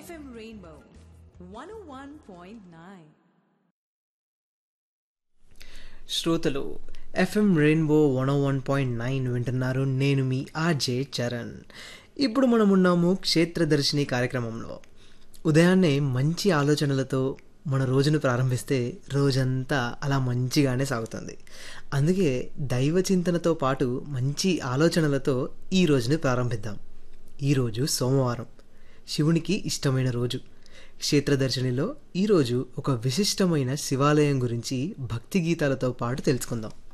FM Rainbow 101.9. శ్రోతలు FM Rainbow one one point nine వింటున్నారు నేను మీ ఆర్జే చరణ్ ఇప్పుడు మనం ఉన్నాము క్షేత్రదర్శిని కార్యక్రమంలో ఉదయాన్నే మంచి ఆలోచనలతో మన రోజును ప్రారంభిస్తే రోజంతా అలా మంచిగానే సాగుతుంది అందుకే దైవ చింతనతో పాటు మంచి ఆలోచనలతో ఈ రోజుని ప్రారంభిద్దాం ఈరోజు సోమవారం శివునికి ఇష్టమైన రోజు క్షేత్రదర్శినిలో ఈరోజు ఒక విశిష్టమైన శివాలయం గురించి భక్తి గీతాలతో పాటు తెలుసుకుందాం